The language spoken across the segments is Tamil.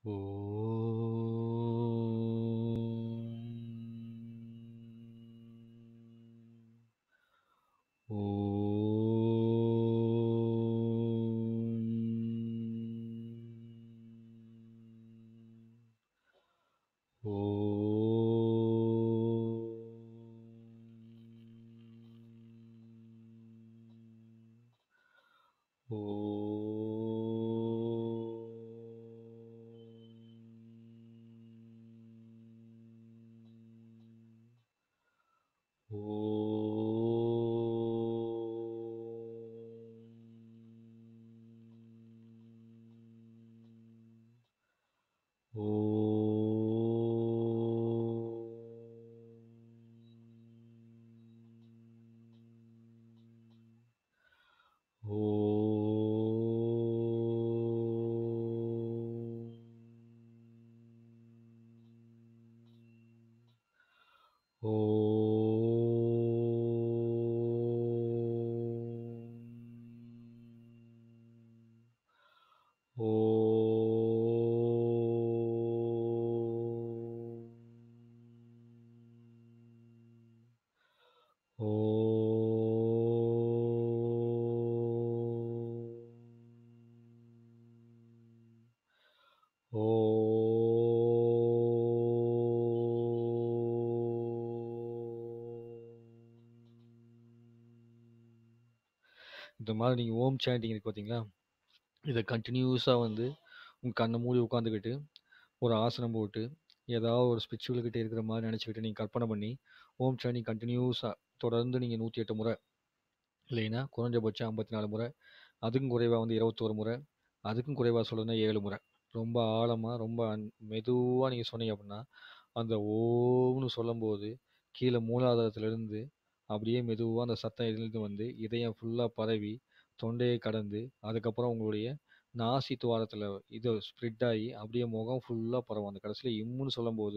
இந்த மாதிரி நீங்கள் ஓம் சாண்டிங் இருக்கு பார்த்தீங்களா இதை கண்டினியூஸாக வந்து உங்கள் கண்ணை மூடி உட்காந்துக்கிட்டு ஒரு ஆசனம் போட்டு ஏதாவது ஒரு ஸ்பிரிச்சுவல் கிட்ட இருக்கிற மாதிரி நினச்சிக்கிட்டு நீங்கள் கற்பனை பண்ணி ஓம் சாண்டிங் கண்டினியூஸாக தொடர்ந்து நீங்கள் நூற்றி எட்டு முறை இல்லைன்னா குறைஞ்சபட்சம் ஐம்பத்தி நாலு முறை அதுக்கும் குறைவாக வந்து இருபத்தோரு முறை அதுக்கும் குறைவாக சொல்லணும்னா ஏழு முறை ரொம்ப ஆழமாக ரொம்ப மெதுவாக நீங்கள் சொன்னீங்க அப்படின்னா அந்த ஓம்னு சொல்லும்போது கீழே மூலாதாரத்துலேருந்து அப்படியே மெதுவாக அந்த சத்தம் எழுந்து வந்து இதயம் ஃபுல்லாக பரவி தொண்டையை கடந்து அதுக்கப்புறம் உங்களுடைய நாசி துவாரத்தில் இது ஸ்ப்ரெட் ஆகி அப்படியே முகம் ஃபுல்லாக பரவும் அந்த கடைசியில் இம்முன்னு சொல்லும்போது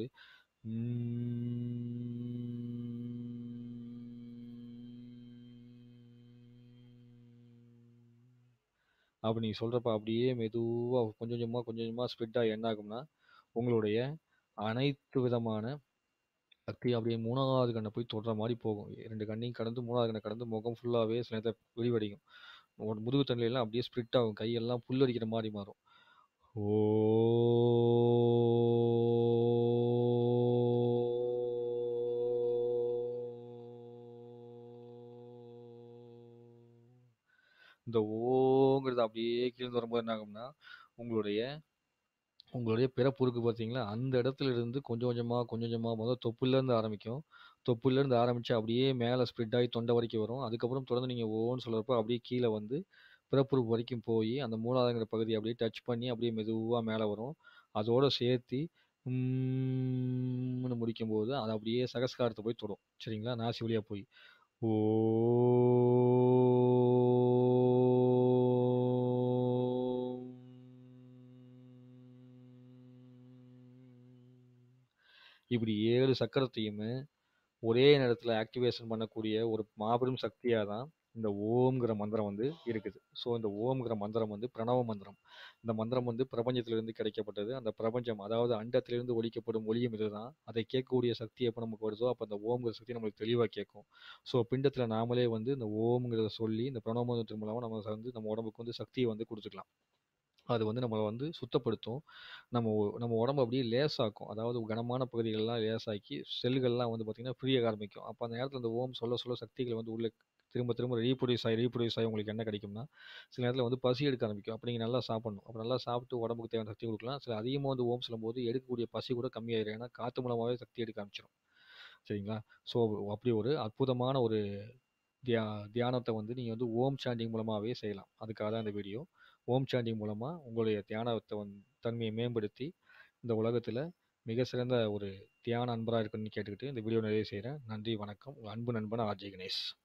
அப்படி நீங்கள் சொல்கிறப்ப அப்படியே மெதுவாக கொஞ்சம் கொஞ்சமாக கொஞ்சம் கொஞ்சமாக ஸ்ப்ரெட் ஆகி என்ன ஆகும்னா உங்களுடைய அனைத்து விதமான சக்தி அப்படியே மூணாவது கண்ணை போய் தொடுற மாதிரி போகும் ரெண்டு கண்ணையும் கடந்து மூணாவது கண்ணை கடந்து முகம் ஃபுல்லாகவே சில நேரத்தில் விரிவடையும் உன் முதுகு தண்ணியெல்லாம் அப்படியே ஸ்ப்ரிட் ஆகும் கையெல்லாம் புல்லரிக்கிற மாதிரி மாறும் ஓ இந்த ஓங்கிறது அப்படியே கீழே வரும்போது என்ன ஆகும்னா உங்களுடைய உங்களுடைய பிறப்புருக்கு பார்த்தீங்களா அந்த இடத்துல இருந்து கொஞ்சம் கொஞ்சமாக கொஞ்சம் கொஞ்சமாக முதல் தொப்புலேருந்து ஆரம்பிக்கும் தொப்புலேருந்து ஆரம்பித்து அப்படியே மேலே ஸ்ப்ரெட் ஆகி தொண்டை வரைக்கும் வரும் அதுக்கப்புறம் தொடர்ந்து நீங்கள் ஓன்னு சொல்கிறப்ப அப்படியே கீழே வந்து பிறப்புறுப்பு வரைக்கும் போய் அந்த மூலாதாரங்கிற பகுதியை அப்படியே டச் பண்ணி அப்படியே மெதுவாக மேலே வரும் அதோடு சேர்த்து ம்னு முடிக்கும்போது அது அப்படியே சகஸ்காரத்தை போய் தொடும் சரிங்களா நாசி வழியாக போய் ஓ இப்படி ஏழு சக்கரத்தையுமே ஒரே நேரத்தில் ஆக்டிவேஷன் பண்ணக்கூடிய ஒரு மாபெரும் சக்தியாக தான் இந்த ஓம்ங்கிற மந்திரம் வந்து இருக்குது ஸோ இந்த ஓம்ங்கிற மந்திரம் வந்து பிரணவ மந்திரம் இந்த மந்திரம் வந்து பிரபஞ்சத்திலிருந்து கிடைக்கப்பட்டது அந்த பிரபஞ்சம் அதாவது அண்டத்திலிருந்து ஒழிக்கப்படும் ஒளியும் இதுதான் அதை கேட்கக்கூடிய சக்தி எப்போ நமக்கு வருதோ அப்போ அந்த ஓம்ங்கிற சக்தி நம்மளுக்கு தெளிவாக கேட்கும் ஸோ பிண்டத்தில் நாமளே வந்து இந்த ஓம்ங்கிறத சொல்லி இந்த பிரணவ மந்திரத்தின் மூலமாக நம்ம வந்து நம்ம உடம்புக்கு வந்து சக்தியை வந்து கொடுத்துக்கலாம் அது வந்து நம்மளை வந்து சுத்தப்படுத்தும் நம்ம நம்ம உடம்பு அப்படியே லேசாக்கும் அதாவது கனமான பகுதிகளெலாம் லேசாக்கி செல்கள்லாம் வந்து பார்த்திங்கன்னா ஃப்ரீயாக ஆரம்பிக்கும் அப்போ அந்த நேரத்தில் அந்த ஓம் சொல்ல சொல்ல சக்திகளை வந்து உள்ள திரும்ப திரும்ப ரீப்ரொடியூஸ் ஆகி ரீப்ரொடியூஸ் ஆகி உங்களுக்கு என்ன கிடைக்கும்னா சில நேரத்தில் வந்து பசி எடுக்க ஆரம்பிக்கும் அப்போ நீங்கள் நல்லா சாப்பிடணும் அப்போ நல்லா சாப்பிட்டு உடம்புக்கு தேவையான சக்தி கொடுக்கலாம் சில அதிகமாக வந்து ஓம் சொல்லும்போது எடுக்கக்கூடிய பசி கூட கம்மியாயிரும் ஏன்னா காற்று மூலமாகவே சக்தி எடுக்க ஆரம்பிச்சிடும் சரிங்களா ஸோ அப்படி ஒரு அற்புதமான ஒரு தியா தியானத்தை வந்து நீங்கள் வந்து ஓம் சாண்டிங் மூலமாகவே செய்யலாம் அதுக்காக தான் இந்த வீடியோ ஓம் சாண்டிங் மூலமாக உங்களுடைய தியானத்தை வந்து தன்மையை மேம்படுத்தி இந்த உலகத்தில் மிக சிறந்த ஒரு தியான அன்பராக இருக்குன்னு கேட்டுக்கிட்டு இந்த வீடியோ நிறைய செய்கிறேன் நன்றி வணக்கம் உங்கள் அன்பு நண்பன் ஆர்ஜி கணேஷ்